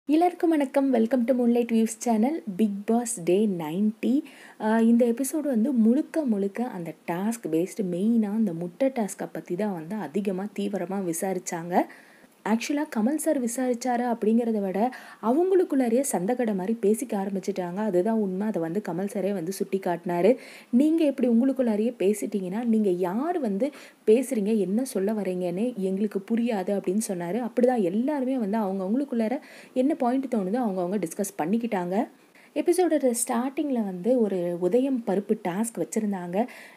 எல்லாருக்கும் வணக்கம் welcome to moonlight views channel Bigg Boss day ninety இந்த எபிசோடு வந்து முழுக்க முழுக்க அந்த டாஸ்க் பேஸ்டு மெயினாக அந்த முட்டை டாஸ்க்கை பற்றி தான் வந்து அதிகமாக தீவிரமாக விசாரித்தாங்க ஆக்சுவலாக கமல் சார் விசாரிச்சாரு அப்படிங்கிறத விட அவங்களுக்குள்ளாரையே சந்தக்கடை மாதிரி பேசிக்க ஆரம்பிச்சிட்டாங்க அதுதான் உண்மை அதை வந்து கமல் சாரே வந்து சுட்டி காட்டினாரு நீங்கள் எப்படி உங்களுக்குள்ளாரையே பேசிட்டீங்கன்னா நீங்கள் யார் வந்து பேசுகிறீங்க என்ன சொல்ல வரீங்கன்னு எங்களுக்கு புரியாது அப்படின்னு சொன்னார் அப்படி தான் எல்லாருமே வந்து அவங்கவுங்களுக்குள்ளார என்ன பாயிண்ட் தோணுதோ அவங்கவுங்க டிஸ்கஸ் பண்ணிக்கிட்டாங்க எபிசோடோட ஸ்டார்டிங்கில் வந்து ஒரு உதயம் பருப்பு டாஸ்க் வச்சுருந்தாங்க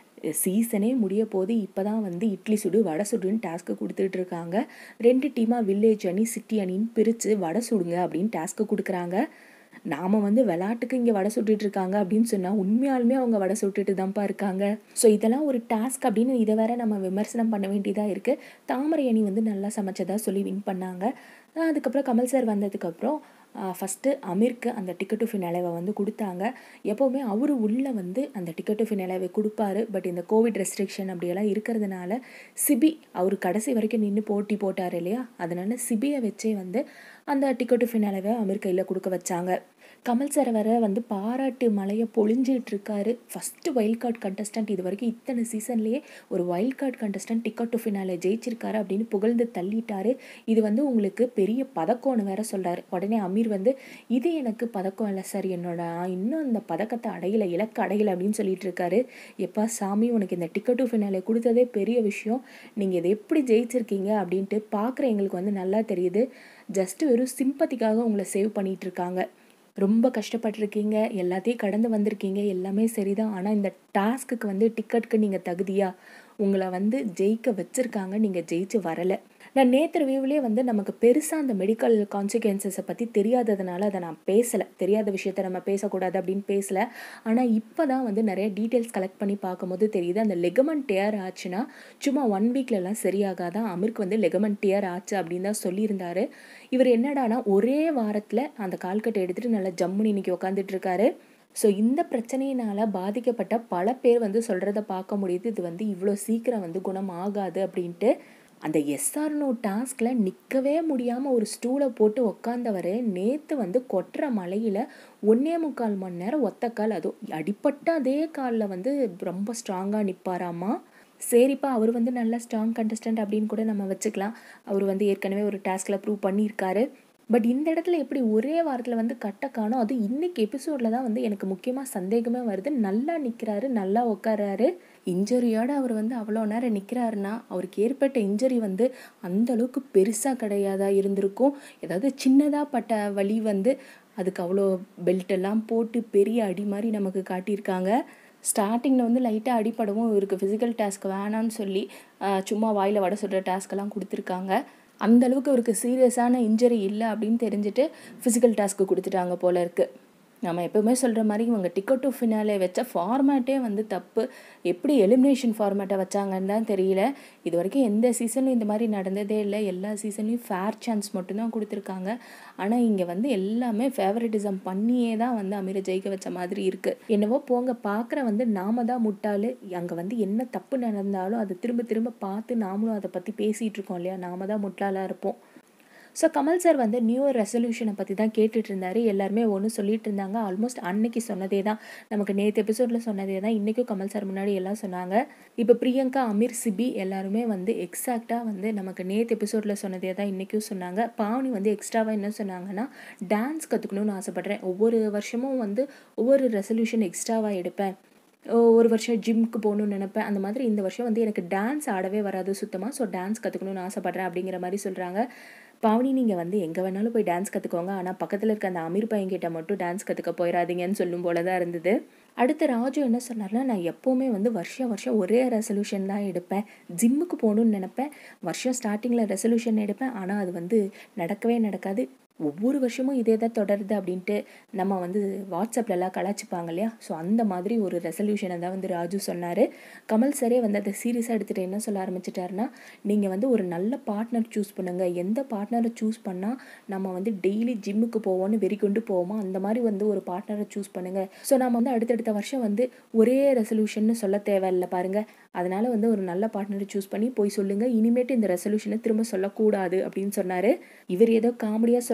சீசனே முடிய போது இப்போ தான் வந்து இட்லி சுடு வடை சுடுன்னு டாஸ்க்கு கொடுத்துட்டு இருக்காங்க ரெண்டு டீமாக வில்லேஜ் அணி சிட்டி அணின்னு பிரித்து வடை சுடுங்க அப்படின்னு டாஸ்க்கு கொடுக்குறாங்க நாம் வந்து விளாட்டுக்கு இங்கே வடை சுட்டுட்டு இருக்காங்க அப்படின்னு சொன்னால் உண்மையாலுமே அவங்க வடை சுட்டுட்டு தான்ப்பா இருக்காங்க ஸோ இதெல்லாம் ஒரு டாஸ்க் அப்படின்னு இதை வேற நம்ம விமர்சனம் பண்ண வேண்டியதாக இருக்குது தாமரை அணி வந்து நல்லா சமைச்சதா சொல்லி வின் பண்ணாங்க அதுக்கப்புறம் கமல் சார் வந்ததுக்கப்புறம் ஃபஸ்ட்டு அமீருக்கு அந்த டிக்கெட்டு ஃபினாலேவை வந்து கொடுத்தாங்க எப்போவுமே அவர் உள்ளே வந்து அந்த டிக்கெட்டு ஃபினாலேவை கொடுப்பாரு பட் இந்த கோவிட் ரெஸ்ட்ரிக்ஷன் அப்படியெல்லாம் இருக்கிறதுனால சிபி அவர் கடைசி வரைக்கும் நின்று போட்டி போட்டார் இல்லையா அதனால சிபியை வச்சே வந்து அந்த டிக்கெட்டு ஃபினாலேவை அமீர் கையில் கொடுக்க வச்சாங்க கமல் சார் வர வந்து பாராட்டு மலையை பொழிஞ்சிட்டு இருக்காரு ஃபஸ்ட்டு வைல்ட் கார்டு கண்டஸ்டன்ட் இது வரைக்கும் இத்தனை சீசன்லேயே ஒரு wild card contestant ticket to finale ஜெயிச்சிருக்காரு அப்படின்னு புகழ்ந்து தள்ளிட்டாரு இது வந்து உங்களுக்கு பெரிய பதக்கம்னு வேற சொல்கிறாரு உடனே அமீர் வந்து இது எனக்கு பதக்கம் இல்லை சார் என்னோட இன்னும் அந்த பதக்கத்தை அடையலை இலக்கு அடையலை அப்படின்னு சொல்லிட்டு இருக்காரு எப்பா சாமி உனக்கு இந்த டிக்கெட் டு ஃபினாலே கொடுத்ததே பெரிய விஷயம் நீங்கள் இதை எப்படி ஜெயிச்சிருக்கீங்க அப்படின்ட்டு பார்க்குற எங்களுக்கு வந்து நல்லா தெரியுது ஜஸ்ட்டு வெறும் சிம்பத்திக்காக உங்களை சேவ் பண்ணிகிட்டு இருக்காங்க ரொம்ப கஷ்டப்பட்டிருக்கீங்க எல்லாத்தையும் கடந்து வந்திருக்கீங்க எல்லாமே சரிதான் ஆனால் இந்த டாஸ்க்குக்கு வந்து டிக்கெட்டுக்கு நீங்கள் தகுதியா உங்களை வந்து ஜெயிக்க வச்சுருக்காங்க நீங்கள் ஜெயிச்சு வரலை நான் நேற்று ரிவ்யூவிலே வந்து நமக்கு பெருசாக அந்த மெடிக்கல் கான்சிக்வன்சஸை பற்றி தெரியாததுனால அதை நான் பேசலை தெரியாத விஷயத்த நம்ம பேசக்கூடாது அப்படின்னு பேசலை ஆனால் இப்போ தான் வந்து நிறைய டீட்டெயில்ஸ் கலெக்ட் பண்ணி பார்க்கும்போது தெரியுது அந்த லெகமெண்ட் டேர் ஆச்சுன்னா சும்மா ஒன் வீக்லலாம் சரியாகாதான் அமிர்க்கு வந்து லெகமெண்ட் டேர் ஆச்சு அப்படின்னு தான் சொல்லியிருந்தாரு இவர் என்னடானா ஒரே வாரத்தில் அந்த கால்கட்டை எடுத்துகிட்டு நல்லா ஜம்முன்னு இன்னைக்கு உட்காந்துட்டு இருக்காரு ஸோ இந்த பிரச்சனையினால் பாதிக்கப்பட்ட பல பேர் வந்து சொல்கிறத பார்க்க முடியுது இது வந்து இவ்வளோ சீக்கிரம் வந்து குணம் ஆகாது அப்படின்ட்டு அந்த எஸ்ஆர்னோ டாஸ்கில் நிற்கவே முடியாமல் ஒரு ஸ்டூலை போட்டு உக்காந்தவர் நேற்று வந்து கொட்டுற மலையில் ஒன்றே முக்கால் மணி நேரம் ஒத்த கால் அதுவும் அடிப்பட்ட அதே காலில் வந்து ரொம்ப ஸ்ட்ராங்காக நிற்பாராமா சரிப்பா அவர் வந்து நல்ல ஸ்ட்ராங் கண்டஸ்டன்ட் அப்படின்னு கூட நம்ம வச்சுக்கலாம் அவர் வந்து ஏற்கனவே ஒரு டாஸ்கில் ப்ரூவ் பண்ணியிருக்காரு பட் இந்த இடத்துல எப்படி ஒரே வாரத்தில் வந்து கட்ட காணும் அது இன்னைக்கு எபிசோடில் தான் வந்து எனக்கு முக்கியமாக சந்தேகமே வருது நல்லா நிற்கிறாரு நல்லா உட்காராரு இன்ஜரியோட அவர் வந்து அவ்வளோ நேரம் நிற்கிறாருன்னா அவருக்கு ஏற்பட்ட இன்ஜரி வந்து அந்த அளவுக்கு பெருசாக கிடையாதா இருந்திருக்கும் ஏதாவது சின்னதாக பட்ட வலி வந்து அதுக்கு அவ்வளோ பெல்ட் எல்லாம் போட்டு பெரிய அடி மாதிரி நமக்கு காட்டியிருக்காங்க ஸ்டார்டிங்கில் வந்து லைட்டாக அடிப்படவும் இவருக்கு ஃபிசிக்கல் டாஸ்க் வேணான்னு சொல்லி சும்மா வாயில் வடை சுடுற டாஸ்க்கெல்லாம் கொடுத்துருக்காங்க அந்த அளவுக்கு அவருக்கு சீரியஸான இன்ஜரி இல்லை அப்படின்னு தெரிஞ்சுட்டு ஃபிசிக்கல் டாஸ்க்கு கொடுத்துட்டாங்க போல இருக்குது நம்ம எப்போவுமே சொல்கிற மாதிரி இவங்க டிக்கெட் டு ஃபினாலே வச்ச ஃபார்மேட்டே வந்து தப்பு எப்படி எலிமினேஷன் ஃபார்மேட்டை வச்சாங்கன்னு தான் தெரியல இது வரைக்கும் எந்த சீசன்லையும் இந்த மாதிரி நடந்ததே இல்லை எல்லா சீசன்லேயும் ஃபேர் சான்ஸ் மட்டும்தான் கொடுத்துருக்காங்க ஆனால் இங்கே வந்து எல்லாமே ஃபேவரட்டிசம் பண்ணியே தான் வந்து அமீரை ஜெயிக்க வச்ச மாதிரி இருக்குது என்னவோ போங்க பார்க்குற வந்து நாம தான் முட்டாள் அங்கே வந்து என்ன தப்பு நடந்தாலும் அதை திரும்ப திரும்ப பார்த்து நாமளும் அதை பற்றி பேசிகிட்டு இருக்கோம் இல்லையா நாம தான் முட்டாளாக இருப்போம் ஸோ கமல் சார் வந்து நியூ இயர் ரெசல்யூஷனை பற்றி தான் கேட்டுட்டு இருந்தார் எல்லாருமே ஒன்று சொல்லிட்டு இருந்தாங்க ஆல்மோஸ்ட் அன்னைக்கு சொன்னதே தான் நமக்கு நேற்று எபிசோடில் சொன்னதே தான் இன்றைக்கும் கமல் சார் முன்னாடி எல்லாம் சொன்னாங்க இப்போ பிரியங்கா அமீர் சிபி எல்லாருமே வந்து எக்ஸாக்டாக வந்து நமக்கு நேற்று எபிசோடில் சொன்னதே தான் இன்றைக்கும் சொன்னாங்க பாவனி வந்து எக்ஸ்ட்ராவாக என்ன சொன்னாங்கன்னா டான்ஸ் கற்றுக்கணும்னு ஆசைப்பட்றேன் ஒவ்வொரு வருஷமும் வந்து ஒவ்வொரு ரெசல்யூஷன் எக்ஸ்ட்ராவாக எடுப்பேன் ஒரு வருஷம் ஜிம்க்கு போகணுன்னு நினப்பேன் அந்த மாதிரி இந்த வருஷம் வந்து எனக்கு டான்ஸ் ஆடவே வராது சுத்தமாக ஸோ டான்ஸ் கற்றுக்கணும்னு ஆசைப்பட்றேன் அப்படிங்கிற மாதிரி சொல்கிறாங்க பாவனி நீங்கள் வந்து எங்கே வேணாலும் போய் டான்ஸ் கற்றுக்கோங்க ஆனால் பக்கத்தில் இருக்க அந்த அமீர் பையன்கிட்ட மட்டும் டான்ஸ் கற்றுக்க போயிடாதீங்கன்னு சொல்லும் போல தான் இருந்தது அடுத்து ராஜு என்ன சொன்னார்னா நான் எப்போவுமே வந்து வருஷம் வருஷம் ஒரே ரெசல்யூஷன் தான் எடுப்பேன் ஜிம்முக்கு போகணுன்னு நினப்பேன் வருஷம் ஸ்டார்டிங்கில் ரெசல்யூஷன் எடுப்பேன் ஆனால் அது வந்து நடக்கவே நடக்காது ஒவ்வொரு வருஷமும் இதே தான் தொடருது அப்படின்ட்டு நம்ம வந்து வாட்ஸ்அப்லலாம் கலாச்சிப்பாங்க இல்லையா ஸோ அந்த மாதிரி ஒரு ரெசல்யூஷனை தான் வந்து ராஜு சொன்னார் கமல் சரே வந்து அதை சீரியஸாக எடுத்துகிட்டு என்ன சொல்ல ஆரம்பிச்சிட்டாருன்னா நீங்கள் வந்து ஒரு நல்ல பார்ட்னர் சூஸ் பண்ணுங்கள் எந்த பார்ட்னரை சூஸ் பண்ணால் நம்ம வந்து டெய்லி ஜிம்முக்கு போவோம்னு வெறி கொண்டு போவோமோ அந்த மாதிரி வந்து ஒரு பார்ட்னரை சூஸ் பண்ணுங்கள் ஸோ நம்ம வந்து அடுத்தடுத்த வருஷம் வந்து ஒரே ரெசல்யூஷன் சொல்ல தேவையில்லை பாருங்கள் அதனால் வந்து ஒரு நல்ல பார்ட்னரை சூஸ் பண்ணி போய் சொல்லுங்கள் இனிமேட்டு இந்த ரெசல்யூஷனை திரும்ப சொல்லக்கூடாது அப்படின்னு சொன்னார் இவர் ஏதோ காமெடியாக சொல்கிற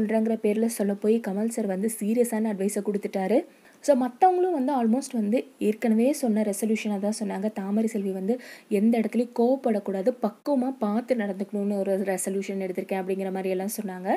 சொல்கிறேங்கிற பேரில் சொல்ல போய் கமல் சார் வந்து சீரியஸான அட்வைஸை கொடுத்துட்டாரு ஸோ மற்றவங்களும் வந்து ஆல்மோஸ்ட் வந்து ஏற்கனவே சொன்ன ரெசல்யூஷனாக தான் சொன்னாங்க தாமரை செல்வி வந்து எந்த இடத்துலையும் கோவப்படக்கூடாது பக்குவமாக பார்த்து நடந்துக்கணும்னு ஒரு ரெசல்யூஷன் எடுத்திருக்கேன் அப்படிங்கிற மாதிரி எல்லாம் சொன்னாங்க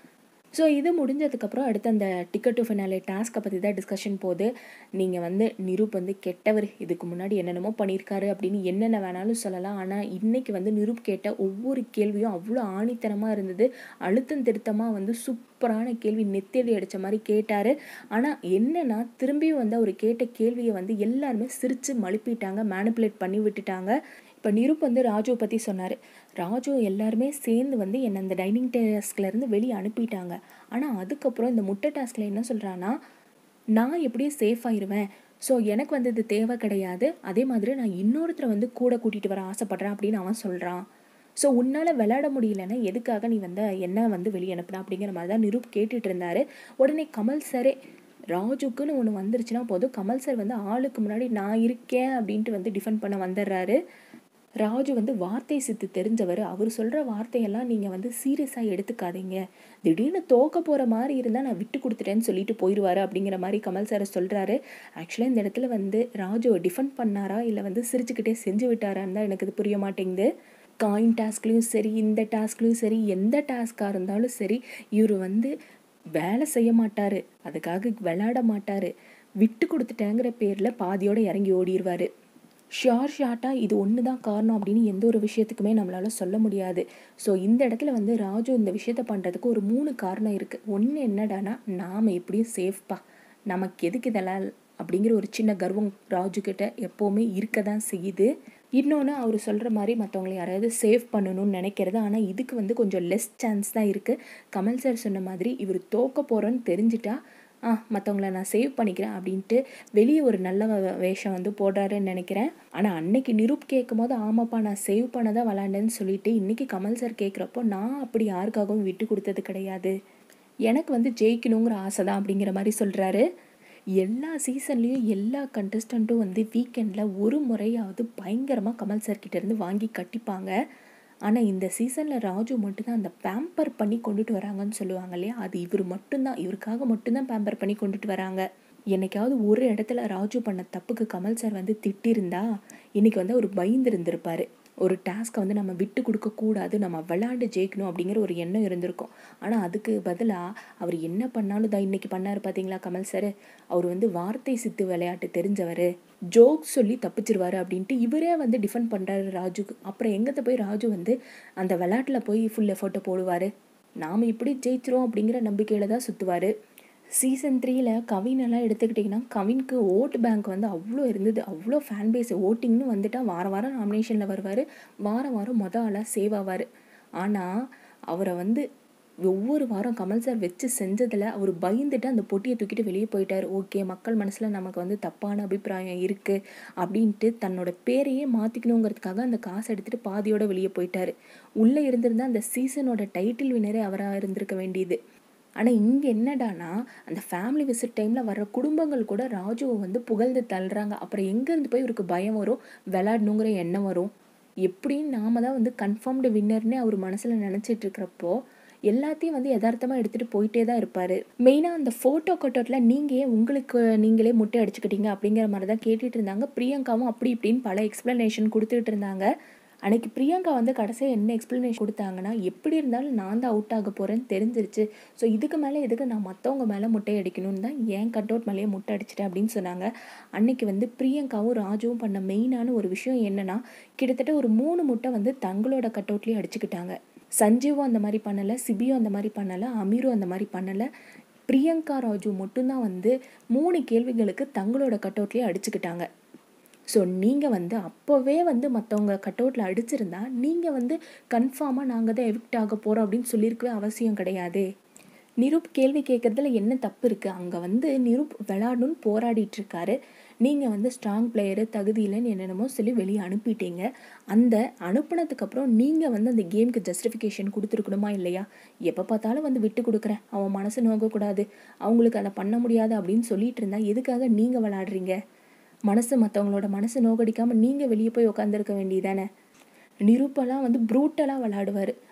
ஸோ இது முடிஞ்சதுக்கப்புறம் அடுத்து அந்த டிக்கெட் டு ஃபினாலே டாஸ்க்கை பற்றி தான் டிஸ்கஷன் போகுது நீங்கள் வந்து நிரூப் வந்து கெட்டவர் இதுக்கு முன்னாடி என்னென்னமோ பண்ணியிருக்காரு அப்படின்னு என்னென்ன வேணாலும் சொல்லலாம் ஆனால் இன்றைக்கி வந்து நிரூப் கேட்ட ஒவ்வொரு கேள்வியும் அவ்வளோ ஆணித்தனமாக இருந்தது அழுத்தம் திருத்தமாக வந்து சூப்பரான கேள்வி நெத்தேடி அடித்த மாதிரி கேட்டார் ஆனால் என்னென்னா திரும்பியும் வந்து அவர் கேட்ட கேள்வியை வந்து எல்லாருமே சிரித்து மழுப்பிட்டாங்க மேனிப்புலேட் பண்ணி விட்டுட்டாங்க இப்போ நிருப் வந்து ராஜுவை பற்றி சொன்னார் ராஜு எல்லாருமே சேர்ந்து வந்து என்னை அந்த டைனிங் டாஸ்க்லேருந்து வெளியே அனுப்பிட்டாங்க ஆனால் அதுக்கப்புறம் இந்த முட்டை டாஸ்கில் என்ன சொல்கிறான்னா நான் எப்படியும் சேஃப் ஆயிடுவேன் ஸோ எனக்கு வந்து இது தேவை கிடையாது அதே மாதிரி நான் இன்னொருத்தரை வந்து கூட கூட்டிகிட்டு வர ஆசைப்பட்றேன் அப்படின்னு அவன் சொல்கிறான் ஸோ உன்னால் விளையாட முடியலன்னா எதுக்காக நீ வந்து என்ன வந்து வெளியே அனுப்புனா அப்படிங்கிற மாதிரி தான் நிரூப் கேட்டுட்டு இருந்தார் உடனே கமல் சாரே ராஜுக்குன்னு ஒன்று வந்துருச்சுன்னா போதும் கமல் சார் வந்து ஆளுக்கு முன்னாடி நான் இருக்கேன் அப்படின்ட்டு வந்து டிஃபெண்ட் பண்ண வந்துடுறாரு ராஜு வந்து வார்த்தை சித்து தெரிஞ்சவர் அவர் சொல்கிற வார்த்தையெல்லாம் நீங்கள் வந்து சீரியஸாக எடுத்துக்காதீங்க திடீர்னு தோக்க போகிற மாதிரி இருந்தால் நான் விட்டு கொடுத்துட்டேன்னு சொல்லிட்டு போயிடுவார் அப்படிங்கிற மாதிரி கமல் சார் சொல்கிறாரு ஆக்சுவலாக இந்த இடத்துல வந்து ராஜுவை டிஃபெண்ட் பண்ணாரா இல்லை வந்து சிரிச்சுக்கிட்டே செஞ்சு விட்டாரான்னு தான் எனக்கு இது புரிய மாட்டேங்குது காயின் டாஸ்க்லேயும் சரி இந்த டாஸ்க்லேயும் சரி எந்த டாஸ்க்காக இருந்தாலும் சரி இவர் வந்து வேலை செய்ய மாட்டார் அதுக்காக விளையாட மாட்டார் விட்டு கொடுத்துட்டேங்கிற பேரில் பாதியோடு இறங்கி ஓடிடுவார் ஷார் ஷார்ட்டாக இது ஒன்று தான் காரணம் அப்படின்னு எந்த ஒரு விஷயத்துக்குமே நம்மளால் சொல்ல முடியாது ஸோ இந்த இடத்துல வந்து ராஜு இந்த விஷயத்த பண்ணுறதுக்கு ஒரு மூணு காரணம் இருக்குது ஒன்று என்னடானா நாம் எப்படியும் சேஃப்பா நமக்கு எதுக்கு இதெல்லாம் அப்படிங்கிற ஒரு சின்ன கர்வம் ராஜுக்கிட்ட எப்போவுமே இருக்க தான் செய்யுது இன்னொன்று அவர் சொல்கிற மாதிரி மற்றவங்களை யாராவது சேவ் பண்ணணும்னு நினைக்கிறது ஆனால் இதுக்கு வந்து கொஞ்சம் லெஸ் சான்ஸ் தான் இருக்குது கமல் சார் சொன்ன மாதிரி இவர் தோக்க போகிறோன்னு தெரிஞ்சிட்டா ஆ மற்றவங்கள நான் சேவ் பண்ணிக்கிறேன் அப்படின்ட்டு வெளியே ஒரு நல்ல வேஷம் வந்து போடுறாருன்னு நினைக்கிறேன் ஆனால் அன்னைக்கு நிரூப் கேட்கும் போது ஆமாப்பா நான் சேவ் பண்ண தான் விளாண்டேன்னு சொல்லிட்டு இன்றைக்கி கமல் சார் கேட்குறப்போ நான் அப்படி யாருக்காகவும் விட்டு கொடுத்தது கிடையாது எனக்கு வந்து ஜெயிக்கணுங்கிற ஆசை தான் அப்படிங்கிற மாதிரி சொல்கிறாரு எல்லா சீசன்லேயும் எல்லா கண்டஸ்டண்ட்டும் வந்து வீக்கெண்டில் ஒரு முறையாவது பயங்கரமாக கமல் சார் கிட்டேருந்து வாங்கி கட்டிப்பாங்க ஆனால் இந்த சீசனில் ராஜு மட்டும்தான் அந்த பேம்பர் பண்ணி கொண்டுட்டு வராங்கன்னு சொல்லுவாங்க இல்லையா அது இவர் மட்டும்தான் இவருக்காக மட்டும்தான் பேம்பர் பண்ணி கொண்டுட்டு வராங்க என்னைக்காவது ஒரு இடத்துல ராஜு பண்ண தப்புக்கு கமல் சார் வந்து திட்டிருந்தா இன்றைக்கி வந்து அவர் பயந்து இருந்திருப்பார் ஒரு டாஸ்க்கை வந்து நம்ம விட்டு கொடுக்கக்கூடாது நம்ம விளாண்டு ஜெயிக்கணும் அப்படிங்கிற ஒரு எண்ணம் இருந்திருக்கும் ஆனால் அதுக்கு பதிலாக அவர் என்ன பண்ணாலும் தான் இன்றைக்கி பண்ணார் பார்த்தீங்களா கமல் சார் அவர் வந்து வார்த்தை சித்து விளையாட்டு தெரிஞ்சவர் ஜோக் சொல்லி தப்பிச்சிருவாரு அப்படின்ட்டு இவரே வந்து டிஃபெண்ட் பண்ணுறாரு ராஜுக்கு அப்புறம் எங்கத்த போய் ராஜு வந்து அந்த விளையாட்டில் போய் ஃபுல் எஃபர்ட்டை போடுவார் நாம் இப்படி ஜெயிச்சிரும் அப்படிங்கிற நம்பிக்கையில் தான் சுற்றுவார் சீசன் த்ரீயில் கவினெல்லாம் எடுத்துக்கிட்டிங்கன்னா கவினுக்கு ஓட்டு பேங்க் வந்து அவ்வளோ இருந்தது அவ்வளோ ஃபேன் பேஸ் ஓட்டிங்னு வந்துட்டால் வாரம் வாரம் நாமினேஷனில் வருவார் வாரம் வாரம் மொதல் ஆளாக சேவ் ஆவார் ஆனால் அவரை வந்து ஒவ்வொரு வாரம் கமல் சார் வச்சு செஞ்சதில் அவர் பயந்துட்டு அந்த பொட்டியை தூக்கிட்டு வெளியே போயிட்டார் ஓகே மக்கள் மனசில் நமக்கு வந்து தப்பான அபிப்பிராயம் இருக்குது அப்படின்ட்டு தன்னோட பேரையே மாற்றிக்கணுங்கிறதுக்காக அந்த காசை எடுத்துகிட்டு பாதியோடு வெளியே போயிட்டார் உள்ளே இருந்திருந்தால் அந்த சீசனோட டைட்டில் வினரே அவராக இருந்திருக்க வேண்டியது ஆனால் இங்கே என்னடானா அந்த ஃபேமிலி விசிட் டைமில் வர்ற குடும்பங்கள் கூட ராஜுவை வந்து புகழ்ந்து தள்ளுறாங்க அப்புறம் எங்கேருந்து போய் இவருக்கு பயம் வரும் விளாடணுங்கிற எண்ணம் வரும் எப்படின்னு நாம தான் வந்து கன்ஃபார்ம்டு வின்னர்னே அவர் மனசில் நினச்சிட்டு இருக்கிறப்போ எல்லாத்தையும் வந்து யதார்த்தமாக எடுத்துகிட்டு போயிட்டே தான் இருப்பார் மெயினாக அந்த ஃபோட்டோ கட்டோட்டில் நீங்கள் ஏன் உங்களுக்கு நீங்களே முட்டை அடிச்சுக்கிட்டீங்க அப்படிங்கிற மாதிரி தான் கேட்டுட்டு இருந்தாங்க பிரியங்காவும் அப்படி இப்படின்னு பல எக்ஸ்ப்ளனேஷன் கொடுத்துட்டு இருந்தாங்க அன்னைக்கு பிரியங்கா வந்து கடைசியாக என்ன எக்ஸ்ப்ளனேஷன் கொடுத்தாங்கன்னா எப்படி இருந்தாலும் நான் தான் அவுட் ஆக போகிறேன்னு தெரிஞ்சிருச்சு ஸோ இதுக்கு மேலே எதுக்கு நான் மற்றவங்க மேலே முட்டை அடிக்கணும்னு தான் ஏன் கட் அவுட் மேலேயே முட்டை அடிச்சிட்டேன் அப்படின்னு சொன்னாங்க அன்னைக்கு வந்து பிரியங்காவும் ராஜுவும் பண்ண மெயினான ஒரு விஷயம் என்னென்னா கிட்டத்தட்ட ஒரு மூணு முட்டை வந்து தங்களோட கட் அவுட்லேயே அடிச்சுக்கிட்டாங்க சஞ்சீவும் அந்த மாதிரி பண்ணலை சிபியும் அந்த மாதிரி பண்ணலை அமீரும் அந்த மாதிரி பண்ணலை பிரியங்கா ராஜு மட்டும்தான் வந்து மூணு கேள்விகளுக்கு தங்களோட கட் அவுட்லேயே அடிச்சுக்கிட்டாங்க ஸோ நீங்கள் வந்து அப்போவே வந்து மற்றவங்க கட் அவுட்டில் அடிச்சிருந்தா நீங்கள் வந்து கன்ஃபார்மாக நாங்கள் தான் எவிக்ட் ஆக போகிறோம் அப்படின்னு சொல்லியிருக்கவே அவசியம் கிடையாது நிரூப் கேள்வி கேட்குறதுல என்ன தப்பு இருக்குது அங்கே வந்து நிரூப் விளாடணும்னு போராடிட்டு இருக்காரு நீங்கள் வந்து ஸ்ட்ராங் பிளேயரு தகுதி இல்லைன்னு என்னென்னமோ சொல்லி வெளியே அனுப்பிட்டீங்க அந்த அனுப்புனதுக்கப்புறம் நீங்கள் வந்து அந்த கேமுக்கு ஜஸ்டிஃபிகேஷன் கொடுத்துருக்கணுமா இல்லையா எப்போ பார்த்தாலும் வந்து விட்டு கொடுக்குறேன் அவன் மனசு நோக்கக்கூடாது அவங்களுக்கு அதை பண்ண முடியாது அப்படின்னு சொல்லிட்டு இருந்தா எதுக்காக நீங்கள் விளாடுறீங்க மனசு மற்றவங்களோட மனசு நோகடிக்காமல் நீங்கள் வெளியே போய் உட்காந்துருக்க வேண்டியதானே நிரூப்பெல்லாம் வந்து ப்ரூட்டலாக விளாடுவார்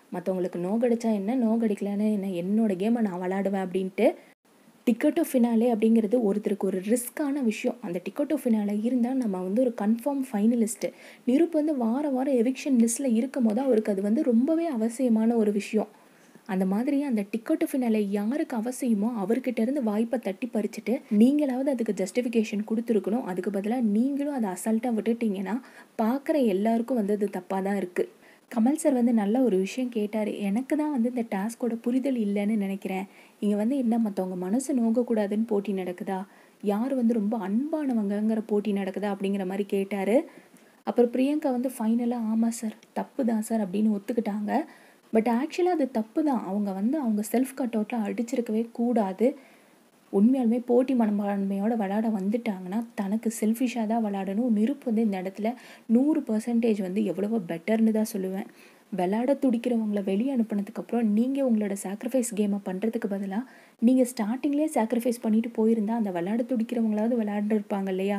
மற்றவங்களுக்கு நோகடிச்சா என்ன நோகடிக்கலன்னு என்ன என்னோட கேமை நான் விளாடுவேன் அப்படின்ட்டு டிக்கெட்டோ ஃபினாலே அப்படிங்கிறது ஒருத்தருக்கு ஒரு ரிஸ்க்கான விஷயம் அந்த டிக்கெட்டோ ஃபினாலே இருந்தால் நம்ம வந்து ஒரு கன்ஃபார்ம் ஃபைனலிஸ்ட்டு நிருப் வந்து வார வாரம் எவிக்ஷன் லிஸ்ட்டில் இருக்கும் போது அவருக்கு அது வந்து ரொம்பவே அவசியமான ஒரு விஷயம் அந்த மாதிரி அந்த டிக்கெட்டு ஃபினாலே யாருக்கு அவசியமோ அவர்கிட்ட இருந்து வாய்ப்பை தட்டி பறிச்சுட்டு நீங்களாவது அதுக்கு ஜஸ்டிஃபிகேஷன் கொடுத்துருக்கணும் அதுக்கு பதிலாக நீங்களும் அதை அசால்ட்டாக விட்டுட்டீங்கன்னா பார்க்குற எல்லாருக்கும் வந்து அது தப்பாக தான் இருக்குது கமல் சார் வந்து நல்ல ஒரு விஷயம் கேட்டார் எனக்கு தான் வந்து இந்த டாஸ்கோட புரிதல் இல்லைன்னு நினைக்கிறேன் இங்கே வந்து என்ன மற்றவங்க மனசு நோகக்கூடாதுன்னு போட்டி நடக்குதா யார் வந்து ரொம்ப அன்பானவங்கங்கிற போட்டி நடக்குதா அப்படிங்கிற மாதிரி கேட்டார் அப்புறம் பிரியங்கா வந்து ஃபைனலாக ஆமாம் சார் தப்பு தான் சார் அப்படின்னு ஒத்துக்கிட்டாங்க பட் ஆக்சுவலாக அது தப்பு தான் அவங்க வந்து அவங்க செல்ஃப் கட் அவுட்டில் அடிச்சிருக்கவே கூடாது உண்மையாலுமே போட்டி மனப்பான்மையோடு விளாட வந்துட்டாங்கன்னா தனக்கு செல்ஃபிஷாக தான் விளாடணும் நிருப்பு வந்து இந்த இடத்துல நூறு பர்சன்டேஜ் வந்து எவ்வளவோ பெட்டர்னு தான் சொல்லுவேன் விளாட துடிக்கிறவங்கள வெளியே அனுப்புனதுக்கப்புறம் நீங்கள் உங்களோட சாக்ரிஃபைஸ் கேமை பண்ணுறதுக்கு பதிலாக நீங்கள் ஸ்டார்டிங்லேயே சாக்ரிஃபைஸ் பண்ணிட்டு போயிருந்தா அந்த விளாட துடிக்கிறவங்களாவது விளையாண்டுருப்பாங்க இல்லையா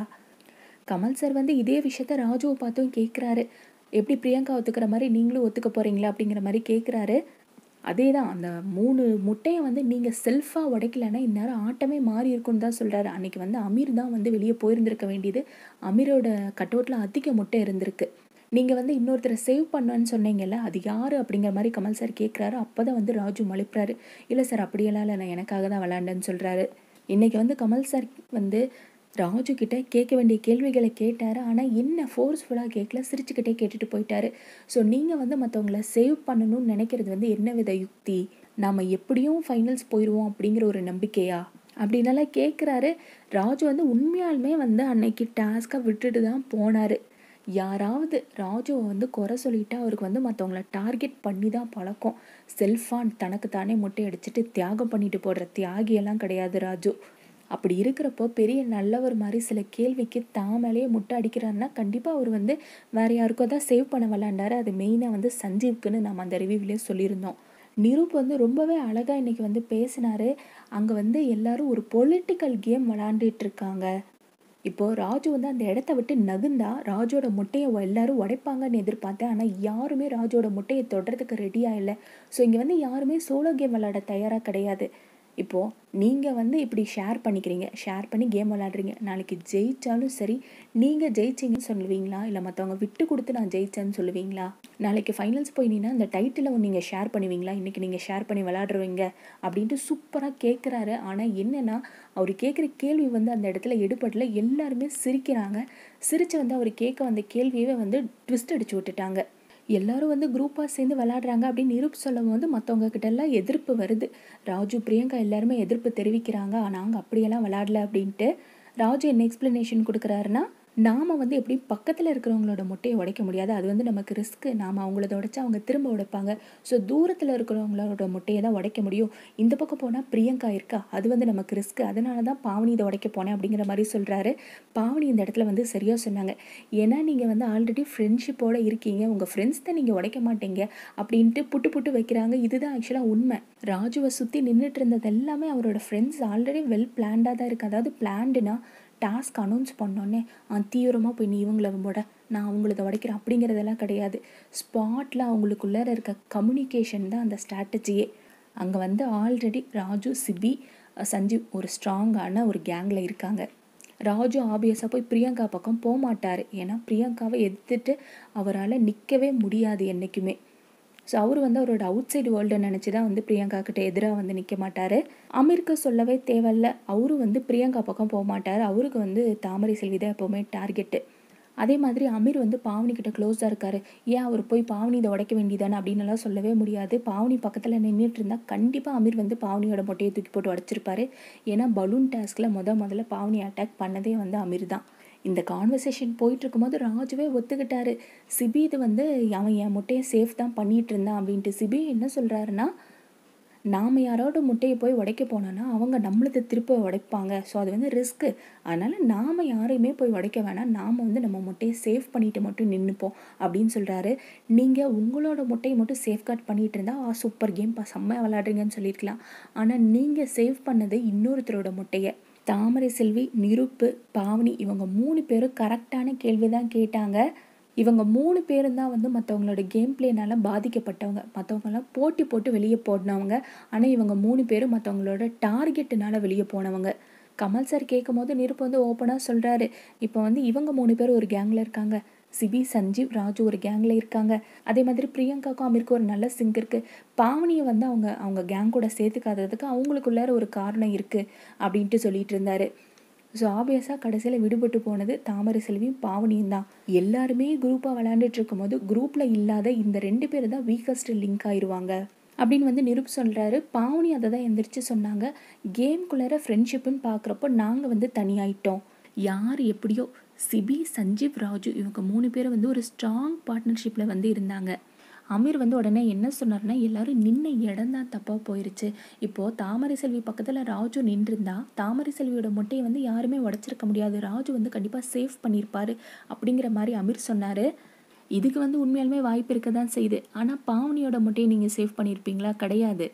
கமல் சார் வந்து இதே விஷயத்த ராஜுவை பார்த்தும் கேட்குறாரு எப்படி பிரியங்கா ஒத்துக்கிற மாதிரி நீங்களும் ஒத்துக்க போகிறீங்களா அப்படிங்கிற மாதிரி கேட்குறாரு அதே தான் அந்த மூணு முட்டையை வந்து நீங்கள் செல்ஃபாக உடைக்கலன்னா இந்நேரம் ஆட்டமே மாறி இருக்குன்னு தான் சொல்கிறாரு அன்றைக்கி வந்து அமீர் தான் வந்து வெளியே போயிருந்திருக்க வேண்டியது அமீரோட கட்டவுட்டில் அதிக முட்டை இருந்திருக்கு நீங்கள் வந்து இன்னொருத்தரை சேவ் பண்ணுன்னு சொன்னீங்கல்ல அது யார் அப்படிங்கிற மாதிரி கமல் சார் கேட்குறாரு அப்போ தான் வந்து ராஜு மழுப்புறாரு இல்லை சார் அப்படியெல்லாம் இல்லை நான் எனக்காக தான் விளாண்டேன்னு சொல்கிறாரு இன்றைக்கி வந்து கமல் சார் வந்து ராஜு கிட்ட கேட்க வேண்டிய கேள்விகளை கேட்டார் ஆனால் என்ன ஃபோர்ஸ்ஃபுல்லாக கேட்கல சிரிச்சுக்கிட்டே கேட்டுட்டு போயிட்டாரு ஸோ நீங்கள் வந்து மற்றவங்கள சேவ் பண்ணணும்னு நினைக்கிறது வந்து என்ன வித யுக்தி நாம் எப்படியும் ஃபைனல்ஸ் போயிடுவோம் அப்படிங்கிற ஒரு நம்பிக்கையா அப்படின்னலாம் கேட்குறாரு ராஜு வந்து உண்மையாலுமே வந்து அன்னைக்கு டாஸ்க்கை விட்டுட்டு தான் போனார் யாராவது ராஜுவை வந்து குறை சொல்லிட்டா அவருக்கு வந்து மற்றவங்கள டார்கெட் பண்ணி தான் பழக்கம் செல்ஃபான் தனக்கு தானே முட்டை அடிச்சுட்டு தியாகம் பண்ணிட்டு போடுற தியாகியெல்லாம் கிடையாது ராஜு அப்படி இருக்கிறப்போ பெரிய நல்லவர் மாதிரி சில கேள்விக்கு தாமலேயே முட்டை அடிக்கிறாருன்னா கண்டிப்பாக அவர் வந்து வேற யாருக்கோ தான் சேவ் பண்ண விளாண்டாரு அது மெயினாக வந்து சஞ்சீவ்க்குன்னு நம்ம அந்த ரிவ்யூவிலே சொல்லியிருந்தோம் நிரூப் வந்து ரொம்பவே அழகாக இன்றைக்கி வந்து பேசினார் அங்கே வந்து எல்லாரும் ஒரு பொலிட்டிக்கல் கேம் விளாண்டுட்டு இருக்காங்க இப்போது ராஜு வந்து அந்த இடத்த விட்டு நகுந்தா ராஜோட முட்டையை எல்லாரும் உடைப்பாங்கன்னு எதிர்பார்த்தேன் ஆனால் யாருமே ராஜோட முட்டையை தொடுறதுக்கு ரெடியாக இல்லை ஸோ இங்கே வந்து யாருமே சோலோ கேம் விளாட தயாராக கிடையாது இப்போது நீங்கள் வந்து இப்படி ஷேர் பண்ணிக்கிறீங்க ஷேர் பண்ணி கேம் விளாடுறீங்க நாளைக்கு ஜெயித்தாலும் சரி நீங்கள் ஜெயிச்சிங்கன்னு சொல்லுவீங்களா இல்லை மற்றவங்க விட்டு கொடுத்து நான் ஜெயிச்சேன்னு சொல்லுவீங்களா நாளைக்கு ஃபைனல்ஸ் போயினீங்கன்னா இந்த டைட்டிலை நீங்கள் ஷேர் பண்ணுவீங்களா இன்றைக்கி நீங்கள் ஷேர் பண்ணி விளாடுறவங்க அப்படின்ட்டு சூப்பராக கேட்குறாரு ஆனால் என்னென்னா அவர் கேட்குற கேள்வி வந்து அந்த இடத்துல எடுபடல எல்லாருமே சிரிக்கிறாங்க சிரித்து வந்து அவர் கேட்க வந்த கேள்வியவே வந்து ட்விஸ்ட் அடிச்சு விட்டுட்டாங்க எல்லாரும் வந்து குரூப்பாக சேர்ந்து விளாடுறாங்க அப்படின்னு நிரூப் சொல்லும் போது மற்றவங்க கிட்ட எல்லாம் எதிர்ப்பு வருது ராஜு பிரியங்கா எல்லாருமே எதிர்ப்பு தெரிவிக்கிறாங்க நாங்கள் அப்படியெல்லாம் விளாடல அப்படின்ட்டு ராஜு என்ன எக்ஸ்ப்ளனேஷன் கொடுக்குறாருன்னா நாம் வந்து எப்படி பக்கத்தில் இருக்கிறவங்களோட முட்டையை உடைக்க முடியாது அது வந்து நமக்கு ரிஸ்க்கு நாம் அவங்களத உடைச்சா அவங்க திரும்ப உடைப்பாங்க ஸோ தூரத்தில் இருக்கிறவங்களோட முட்டையை தான் உடைக்க முடியும் இந்த பக்கம் போனால் பிரியங்கா இருக்கா அது வந்து நமக்கு ரிஸ்க்கு அதனால தான் பாவனி இதை உடைக்க போனேன் அப்படிங்கிற மாதிரி சொல்கிறாரு பாவனி இந்த இடத்துல வந்து சரியாக சொன்னாங்க ஏன்னா நீங்கள் வந்து ஆல்ரெடி ஃப்ரெண்ட்ஷிப்போடு இருக்கீங்க உங்கள் ஃப்ரெண்ட்ஸ் தான் நீங்கள் உடைக்க மாட்டீங்க அப்படின்ட்டு புட்டு புட்டு வைக்கிறாங்க இதுதான் ஆக்சுவலாக உண்மை ராஜுவை சுற்றி நின்றுட்டு இருந்தது எல்லாமே அவரோட ஃப்ரெண்ட்ஸ் ஆல்ரெடி வெல் பிளான்டாக தான் இருக்குது அதாவது பிளான்டுனா டாஸ்க் அனௌன்ஸ் பண்ணோன்னே தீவிரமாக போய் நீ இவங்கள விட நான் அவங்களத உடைக்கிறேன் அப்படிங்கிறதெல்லாம் கிடையாது ஸ்பாட்டில் அவங்களுக்குள்ளார இருக்க கம்யூனிகேஷன் தான் அந்த ஸ்ட்ராட்டஜியே அங்கே வந்து ஆல்ரெடி ராஜு சிபி சஞ்சீவ் ஒரு ஸ்ட்ராங்கான ஒரு கேங்கில் இருக்காங்க ராஜு ஆபியஸாக போய் பிரியங்கா பக்கம் போக மாட்டார் ஏன்னா பிரியங்காவை எதிர்த்துட்டு அவரால் நிற்கவே முடியாது என்றைக்குமே ஸோ அவர் வந்து அவரோட அவுட் சைடு வேர்ல்டை நினச்சி தான் வந்து பிரியங்கா கிட்ட எதிராக வந்து நிற்க மாட்டார் அமீருக்கு சொல்லவே தேவையில்ல அவரும் வந்து பிரியங்கா பக்கம் போக மாட்டார் அவருக்கு வந்து தாமரை செல்வி தான் எப்போவுமே டார்கெட்டு அதே மாதிரி அமீர் வந்து பாவனி கிட்ட க்ளோஸாக இருக்கார் ஏன் அவர் போய் பாவனி இதை உடைக்க வேண்டியதானே அப்படின்னுலாம் சொல்லவே முடியாது பாவனி பக்கத்தில் நின்றுட்டு இருந்தால் கண்டிப்பாக அமீர் வந்து பாவனியோட மொட்டையை தூக்கி போட்டு உடச்சிருப்பாரு ஏன்னா பலூன் டாஸ்கில் முத முதல்ல பாவனி அட்டாக் பண்ணதே வந்து அமீர் தான் இந்த கான்வர்சேஷன் போயிட்டு இருக்கும்போது ராஜுவே ஒத்துக்கிட்டாரு சிபி இது வந்து அவன் என் முட்டையை சேஃப் தான் பண்ணிட்டு இருந்தான் அப்படின்ட்டு சிபி என்ன சொல்கிறாருன்னா நாம் யாரோட முட்டையை போய் உடைக்க போனோன்னா அவங்க நம்மளது திருப்ப உடைப்பாங்க ஸோ அது வந்து ரிஸ்க்கு அதனால் நாம் யாரையுமே போய் உடைக்க வேணாம் நாம் வந்து நம்ம முட்டையை சேஃப் பண்ணிட்டு மட்டும் நின்றுப்போம் அப்படின்னு சொல்கிறாரு நீங்கள் உங்களோட முட்டையை மட்டும் சேஃப்கார்ட் பண்ணிட்டு இருந்தால் ஆ சூப்பர் கேம் பா செம்மையாக விளாடுறீங்கன்னு சொல்லியிருக்கலாம் ஆனால் நீங்கள் சேவ் பண்ணது இன்னொருத்தரோட முட்டையை தாமரை செல்வி நிருப்பு பாவனி இவங்க மூணு பேரும் கரெக்டான கேள்வி தான் கேட்டாங்க இவங்க மூணு பேரும் தான் வந்து மற்றவங்களோட கேம் பிளேனால பாதிக்கப்பட்டவங்க மற்றவங்களாம் போட்டி போட்டு வெளியே போடினவங்க ஆனால் இவங்க மூணு பேரும் மற்றவங்களோட டார்கெட்டுனால வெளியே போனவங்க கமல் சார் கேட்கும் போது நிருப்பு வந்து ஓப்பனாக சொல்கிறாரு இப்போ வந்து இவங்க மூணு பேர் ஒரு கேங்கில் இருக்காங்க சிபி சஞ்சீவ் ராஜு ஒரு கேங்கில் இருக்காங்க அதே மாதிரி பிரியங்காக்கும் அமீருக்கு ஒரு நல்ல சிங்க் இருக்குது பாவனியை வந்து அவங்க அவங்க கேங் கூட சேர்த்துக்காததுக்கு அவங்களுக்குள்ளார ஒரு காரணம் இருக்குது அப்படின்ட்டு சொல்லிட்டு இருந்தாரு ஸோ ஆப்வியஸாக கடைசியில் விடுபட்டு போனது தாமரை செல்வியும் பாவனியும் தான் எல்லாருமே குரூப்பாக விளையாண்டுட்டு இருக்கும்போது குரூப்பில் இல்லாத இந்த ரெண்டு பேர் தான் வீக்கஸ்ட் லிங்க் ஆயிடுவாங்க அப்படின்னு வந்து நிருப் சொல்கிறாரு பாவனி அதை தான் எந்திரிச்சு சொன்னாங்க கேம்குள்ளார ஃப்ரெண்ட்ஷிப்புன்னு பார்க்குறப்போ நாங்கள் வந்து தனியாயிட்டோம் யார் எப்படியோ சிபி சஞ்சீவ் ராஜு இவங்க மூணு பேரும் வந்து ஒரு ஸ்ட்ராங் பார்ட்னர்ஷிப்பில் வந்து இருந்தாங்க அமீர் வந்து உடனே என்ன சொன்னார்னா எல்லாரும் நின்ன இடம் தான் தப்பாக போயிருச்சு இப்போது தாமரை செல்வி பக்கத்தில் ராஜு நின்றுருந்தா தாமரை செல்வியோட முட்டையை வந்து யாருமே உடச்சிருக்க முடியாது ராஜு வந்து கண்டிப்பாக சேவ் பண்ணியிருப்பாரு அப்படிங்கிற மாதிரி அமீர் சொன்னார் இதுக்கு வந்து உண்மையாலுமே வாய்ப்பு இருக்க தான் செய்யுது ஆனால் பாவனியோட முட்டையை நீங்கள் சேவ் பண்ணியிருப்பீங்களா கிடையாது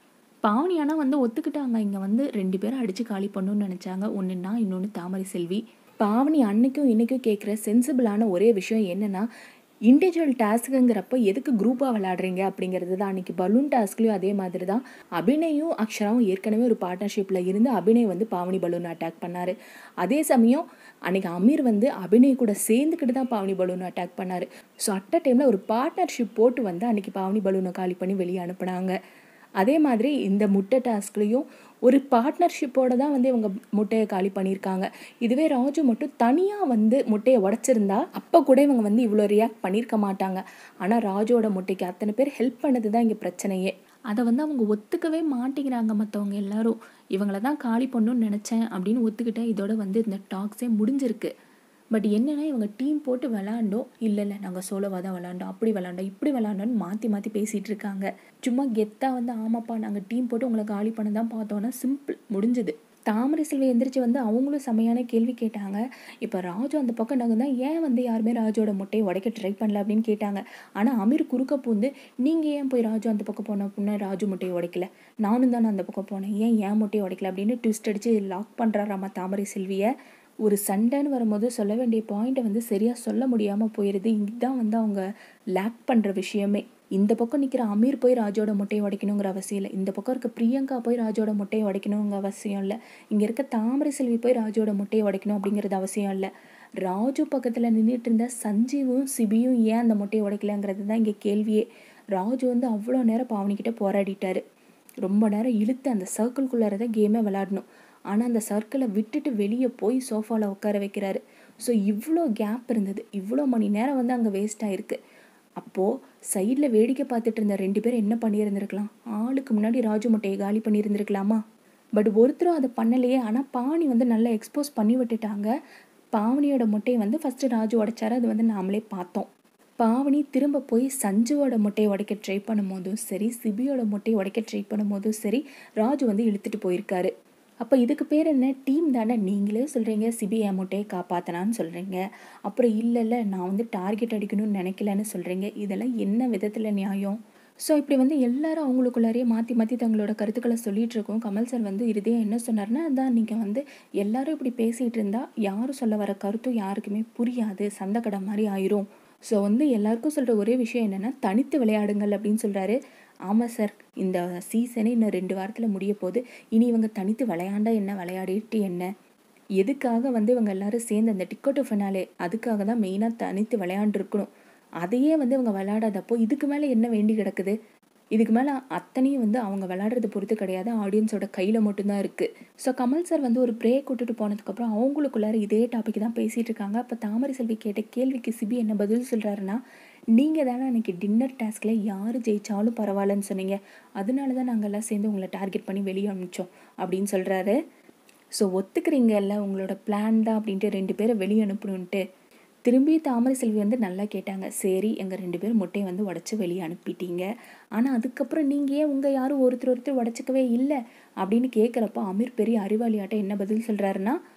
பாவனி ஆனால் வந்து ஒத்துக்கிட்டாங்க இங்கே வந்து ரெண்டு பேரும் அடித்து காலி பண்ணணும்னு நினச்சாங்க ஒன்றுன்னா இன்னொன்று தாமரை செல்வி பாவனி அன்னைக்கும் இன்றைக்கும் கேட்குற சென்சிபிளான ஒரே விஷயம் என்னென்னா இண்டிவிஜுவல் டாஸ்க்குங்கிறப்ப எதுக்கு குரூப்பாக விளையாடுறீங்க அப்படிங்கிறது தான் அன்றைக்கி பலூன் டாஸ்க்லேயும் அதே மாதிரி தான் அபிநயும் அக்ஷராவும் ஏற்கனவே ஒரு பார்ட்னர்ஷிப்பில் இருந்து அபிநய் வந்து பாவனி பலூன் அட்டாக் பண்ணார் அதே சமயம் அன்றைக்கி அமீர் வந்து அபிநய் கூட சேர்ந்துக்கிட்டு தான் பாவனி பலூன் அட்டாக் பண்ணார் ஸோ அட் அ டைமில் ஒரு பார்ட்னர்ஷிப் போட்டு வந்து அன்றைக்கி பாவனி பலூனை காலி பண்ணி வெளியே அனுப்புனாங்க அதே மாதிரி இந்த முட்டை டாஸ்க்லேயும் ஒரு பார்ட்னர்ஷிப்போட தான் வந்து இவங்க முட்டையை காலி பண்ணியிருக்காங்க இதுவே ராஜு மட்டும் தனியாக வந்து முட்டையை உடச்சிருந்தா அப்போ கூட இவங்க வந்து இவ்வளோ ரியாக்ட் பண்ணியிருக்க மாட்டாங்க ஆனால் ராஜுவோட முட்டைக்கு அத்தனை பேர் ஹெல்ப் பண்ணது தான் இங்கே பிரச்சனையே அதை வந்து அவங்க ஒத்துக்கவே மாட்டேங்கிறாங்க மற்றவங்க எல்லாரும் இவங்கள தான் காலி பண்ணணும்னு நினச்சேன் அப்படின்னு ஒத்துக்கிட்டேன் இதோட வந்து இந்த டாக்ஸே முடிஞ்சிருக்கு பட் என்னென்னா இவங்க டீம் போட்டு விளாண்டோம் இல்லை இல்லை நாங்கள் சோலோவாக தான் விளாண்டோம் அப்படி விளாண்டோம் இப்படி விளாண்டோன்னு மாற்றி மாற்றி பேசிகிட்டு இருக்காங்க சும்மா கெத்தாக வந்து ஆமாப்பா நாங்கள் டீம் போட்டு உங்களை காலி பண்ண தான் பார்த்தோன்னா சிம்பிள் முடிஞ்சுது தாமரை செல்வி எந்திரிச்சு வந்து அவங்களும் செமையான கேள்வி கேட்டாங்க இப்போ ராஜு அந்த பக்கம் நாங்கள் தான் ஏன் வந்து யாருமே ராஜோட முட்டையை உடைக்க ட்ரை பண்ணல அப்படின்னு கேட்டாங்க ஆனால் அமீர் குறுக்க பூந்து நீங்கள் ஏன் போய் ராஜு அந்த பக்கம் போன அப்படின்னா ராஜு முட்டையை உடைக்கல நானும் தானே அந்த பக்கம் போனேன் ஏன் ஏன் முட்டையை உடைக்கல அப்படின்னு ட்விஸ்ட் அடித்து லாக் பண்ணுறாராமா தாமரை செல்வியை ஒரு சண்டைன்னு வரும்போது சொல்ல வேண்டிய பாயிண்ட்டை வந்து சரியாக சொல்ல முடியாமல் போயிடுது இதுதான் வந்து அவங்க லேக் பண்ணுற விஷயமே இந்த பக்கம் நிற்கிற அமீர் போய் ராஜோட முட்டையை உடைக்கணுங்கிற அவசியம் இல்லை இந்த பக்கம் இருக்க பிரியங்கா போய் ராஜோட முட்டையை உடைக்கணுங்கிற அவசியம் இல்லை இங்கே இருக்க தாமரை செல்வி போய் ராஜோட முட்டையை உடைக்கணும் அப்படிங்கிறது அவசியம் இல்லை ராஜு பக்கத்தில் நின்றுட்டு இருந்த சஞ்சீவும் சிபியும் ஏன் அந்த முட்டையை உடைக்கலங்கிறது தான் இங்கே கேள்வியே ராஜு வந்து அவ்வளோ நேரம் பாவனிக்கிட்ட போராடிட்டாரு ரொம்ப நேரம் இழுத்து அந்த சர்க்கிள்குள்ளார தான் கேமே விளாடணும் ஆனால் அந்த சர்க்கிளை விட்டுட்டு வெளியே போய் சோஃபாவில் உட்கார வைக்கிறாரு ஸோ இவ்வளோ கேப் இருந்தது இவ்வளோ மணி நேரம் வந்து அங்கே வேஸ்ட் ஆகிருக்கு அப்போது சைடில் வேடிக்கை பார்த்துட்டு இருந்த ரெண்டு பேரும் என்ன பண்ணியிருந்திருக்கலாம் ஆளுக்கு முன்னாடி ராஜு முட்டையை காலி பண்ணியிருந்திருக்கலாமா பட் ஒருத்தரும் அதை பண்ணலையே ஆனால் பாவனி வந்து நல்லா எக்ஸ்போஸ் பண்ணி விட்டுட்டாங்க பாவனியோட முட்டையை வந்து ஃபஸ்ட்டு ராஜு உடைச்சாரு அது வந்து நாமளே பார்த்தோம் பாவனி திரும்ப போய் சஞ்சுவோட முட்டையை உடைக்க ட்ரை பண்ணும்போதும் சரி சிபியோட முட்டையை உடைக்க ட்ரை பண்ணும்போதும் சரி ராஜு வந்து இழுத்துட்டு போயிருக்காரு அப்போ இதுக்கு பேர் என்ன டீம் தானே நீங்களே சொல்கிறீங்க சிபி என் முட்டையை காப்பாற்றினான்னு சொல்கிறீங்க அப்புறம் இல்லை இல்லை நான் வந்து டார்கெட் அடிக்கணும்னு நினைக்கலன்னு சொல்கிறீங்க இதெல்லாம் என்ன விதத்தில் நியாயம் ஸோ இப்படி வந்து எல்லாரும் அவங்களுக்குள்ளாரையே மாற்றி மாற்றி தங்களோட கருத்துக்களை சொல்லிகிட்டு இருக்கோம் கமல் சார் வந்து இறுதியாக என்ன சொன்னார்னா அதான் நீங்கள் வந்து எல்லாரும் இப்படி பேசிகிட்டு இருந்தால் யாரும் சொல்ல வர கருத்தும் யாருக்குமே புரியாது சந்தைக்கடை மாதிரி ஆயிரும் ஸோ வந்து எல்லாருக்கும் சொல்கிற ஒரே விஷயம் என்னென்னா தனித்து விளையாடுங்கள் அப்படின்னு சொல்கிறாரு ஆமாம் சார் இந்த சீசனே இன்னும் ரெண்டு வாரத்தில் முடிய போகுது இனி இவங்க தனித்து விளையாண்டா என்ன விளையாடிட்டு என்ன எதுக்காக வந்து இவங்க எல்லாரும் சேர்ந்து அந்த டிக்கெட்டு ஃபினாலே அதுக்காக தான் மெயினாக தனித்து விளையாண்டுருக்கணும் அதையே வந்து இவங்க விளையாடாதப்போ இதுக்கு மேலே என்ன வேண்டி கிடக்குது இதுக்கு மேலே அத்தனையும் வந்து அவங்க விளையாடுறத பொறுத்து கிடையாது ஆடியன்ஸோட கையில் மட்டும்தான் இருக்குது ஸோ கமல் சார் வந்து ஒரு பிரேக் விட்டுட்டு போனதுக்கப்புறம் அவங்களுக்குள்ளார இதே டாபிக் தான் பேசிகிட்டு இருக்காங்க அப்போ தாமரை செல்வி கேட்ட கேள்விக்கு சிபி என்ன பதில் சொல்கிறாருன்னா நீங்கள் தானே அன்றைக்கி டின்னர் டாஸ்கில் யார் ஜெயித்தாலும் பரவாயில்லன்னு சொன்னீங்க அதனால தான் நாங்கள் எல்லாம் சேர்ந்து உங்களை டார்கெட் பண்ணி வெளியே அனுப்பிச்சோம் அப்படின்னு சொல்கிறாரு ஸோ ஒத்துக்கிறீங்கல்ல உங்களோட பிளான் தான் அப்படின்ட்டு ரெண்டு பேரை வெளியே அனுப்பணுன்ட்டு திரும்பி தாமரை செல்வி வந்து நல்லா கேட்டாங்க சரி எங்கள் ரெண்டு பேரும் முட்டையை வந்து உடச்சி வெளியே அனுப்பிட்டீங்க ஆனால் அதுக்கப்புறம் நீங்கள் ஏன் உங்கள் யாரும் ஒருத்தர் ஒருத்தர் உடச்சிக்கவே இல்லை அப்படின்னு கேட்குறப்ப அமீர் பெரிய அறிவாளியாட்ட என்ன பதில் சொல்கிறாருன்னா